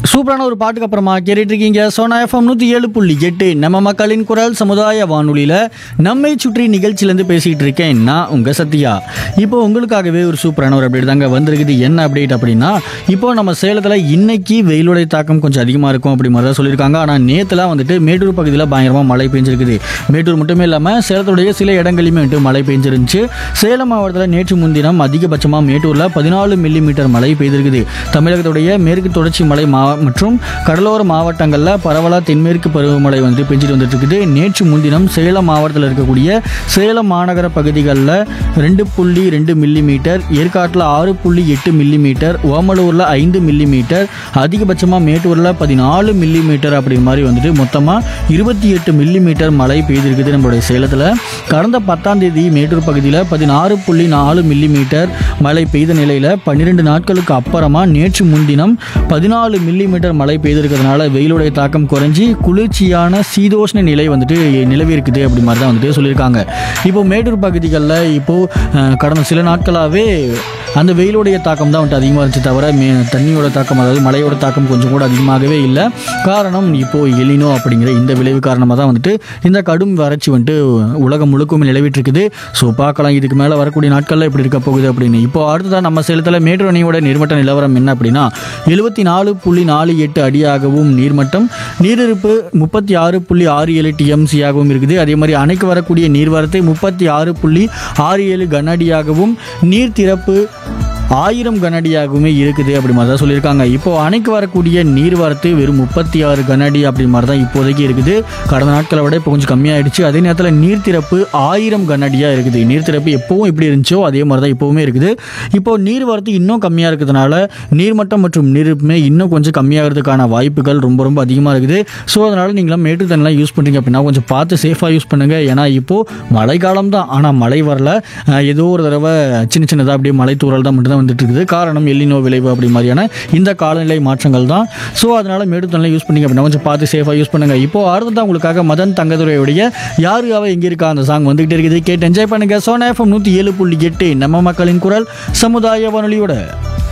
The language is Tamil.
சூப்பரான ஒரு பாட்டுக்கு அப்புறமா கேட்டுட்டு இருக்கீங்க சோனா எஃப்எம் நூற்றி ஏழு புள்ளி எட்டு நம்ம மக்களின் குரல் சமுதாய வானொலியில் நம்மை சுற்றி நிகழ்ச்சியிலேருந்து பேசிகிட்டு இருக்கேன் நான் உங்கள் சத்யா இப்போ உங்களுக்காகவே ஒரு சூப்பரான ஒரு அப்டேட் தாங்க வந்திருக்குது என்ன அப்டேட் அப்படின்னா இப்போ நம்ம சேலத்தில் இன்னைக்கு வெயிலுடைய தாக்கம் கொஞ்சம் அதிகமாக இருக்கும் அப்படி மாதிரி தான் சொல்லியிருக்காங்க ஆனால் நேற்றுலாம் வந்துட்டு மேட்டூர் பகுதியில் பயங்கரமாக மழை பெஞ்சிருக்குது மேட்டூர் மட்டுமே இல்லாமல் சேலத்துடைய சில இடங்களிலுமே வந்துட்டு மழை பெஞ்சிருந்துச்சு சேலம் மாவட்டத்தில் நேற்று முன்தினம் அதிகபட்சமாக மேட்டூரில் பதினாலு மில்லி மீட்டர் மழை பெய்திருக்குது தமிழகத்துடைய மேற்கு தொடர்ச்சி மலை மா மற்றும் கடலோர மாவட்டங்களில் பரவலாக தென்மேற்கு பருவமழை வந்து பெஞ்சிட்டு வந்துட்டு இருக்குது நேற்று முன்தினம் சேலம் மாவட்டத்தில் இருக்கக்கூடிய சேலம் மாநகர பகுதிகளில் ரெண்டு புள்ளி ரெண்டு மில்லி மீட்டர் ஏற்காட்டில் ஆறு புள்ளி எட்டு மில்லி மீட்டர் ஓமலூரில் ஐந்து மில்லி மீட்டர் அதிகபட்சமாக மேட்டூரில் பதினாலு மில்லி மீட்டர் அப்படி மாதிரி வந்துட்டு மொத்தமாக இருபத்தி எட்டு மில்லி மீட்டர் மழை பெய்திருக்குது நம்மளுடைய சேலத்தில் கடந்த பத்தாம் தேதி மேட்டூர் பகுதியில் பதினாறு புள்ளி நாலு மில்லி மீட்டர் மழை பெய்த நிலையில் பன்னிரெண்டு நாட்களுக்கு அப்புறமா நேற்று முன்தினம் பதினாலு மில்லி மீட்டர் மழை பெய்திருக்கிறதுனால வெயிலுடைய தாக்கம் குறைஞ்சி குளிர்ச்சியான சீதோஷ்ண நிலை வந்துட்டு நிலவி இருக்குது அப்படி மாதிரி தான் வந்துட்டு சொல்லியிருக்காங்க இப்போ மேட்டூர் பகுதிகளில் இப்போது அஹ், கடந்த சில நாட்களாகவே அந்த வெயிலுடைய தாக்கம் தான் வந்துட்டு அதிகமாக இருந்துச்சு தவிர மே தண்ணியோட தாக்கம் அதாவது மழையோட தாக்கம் கொஞ்சம் கூட அதிகமாகவே இல்லை காரணம் இப்போது எலினோ அப்படிங்கிற இந்த விளைவு காரணமாக தான் வந்துட்டு இந்த கடும் வறட்சி வந்துட்டு உலகம் முழுக்கும் நிலவிட்டு இருக்குது ஸோ பார்க்கலாம் இதுக்கு மேலே வரக்கூடிய நாட்களில் எப்படி இருக்க போகுது அப்படின்னு இப்போ அடுத்ததான் நம்ம சேலத்தில் மேட்டூர் அணையோட நீர்மட்ட நிலவரம் என்ன அப்படின்னா எழுபத்தி நாலு புள்ளி நாலு எட்டு அடியாகவும் நீர்மட்டம் நீரிருப்பு முப்பத்தி ஆறு புள்ளி ஆறு ஏழு டிஎம்சியாகவும் இருக்குது அதே மாதிரி அணைக்கு வரக்கூடிய நீர்வரத்து முப்பத்தி ஆறு புள்ளி ஆறு ஏழு கன அடியாகவும் நீர் திறப்பு ஆயிரம் கனஅடியாகவுமே இருக்குது அப்படி மாதிரி தான் சொல்லியிருக்காங்க இப்போ அணைக்கு வரக்கூடிய நீர்வரத்து வெறும் முப்பத்தி ஆறு கனஅடி அப்படி மாதிரி தான் இப்போதைக்கு இருக்குது கடந்த நாட்களை விட இப்போ கொஞ்சம் கம்மியாயிடுச்சு அதே நேரத்தில் நீர் திறப்பு ஆயிரம் கனஅடியாக இருக்குது நீர் திறப்பு எப்பவும் எப்படி இருந்துச்சோ அதே மாதிரி தான் இப்போவுமே இருக்குது இப்போ நீர்வரத்து இன்னும் கம்மியாக இருக்கிறதுனால நீர்மட்டம் மற்றும் நீருப்புமே இன்னும் கொஞ்சம் கம்மியாகிறதுக்கான வாய்ப்புகள் ரொம்ப ரொம்ப அதிகமாக இருக்குது ஸோ அதனால் நீங்களாம் மேட்டு தண்ணிலாம் யூஸ் பண்ணுறீங்க அப்படின்னா கொஞ்சம் பார்த்து சேஃபாக யூஸ் பண்ணுங்கள் ஏன்னா இப்போது மழைக்காலம் தான் ஆனால் மழை வரல அஹ் ஏதோ ஒரு தடவை சின்ன சின்னதாக அப்படியே மழை தூறல் தான் மட்டும் தான் வந்துட்டு இருக்குது காரணம் எல்லினோ விளைவு அப்படி மாதிரியான இந்த காலநிலை மாற்றங்கள் தான் ஸோ அதனால் மேட்டு தண்ணிலாம் யூஸ் பண்ணீங்க அப்படின்னா கொஞ்சம் பார்த்து சேஃபாக யூஸ் பண்ணுங்கள் இப்போ அடுத்ததான் உங்களுக்காக மதன் தங்கதுரையுடைய யாரு அவ எங்கே இருக்கா அந்த சாங் வந்துகிட்டே இருக்குது கேட்டு என்ஜாய் பண்ணுங்கள் சோனா எஃப்எம் நூற்றி ஏழு புள்ளி எட்டு நம்ம மக்களின் குரல் சமுதாய வானொலியோட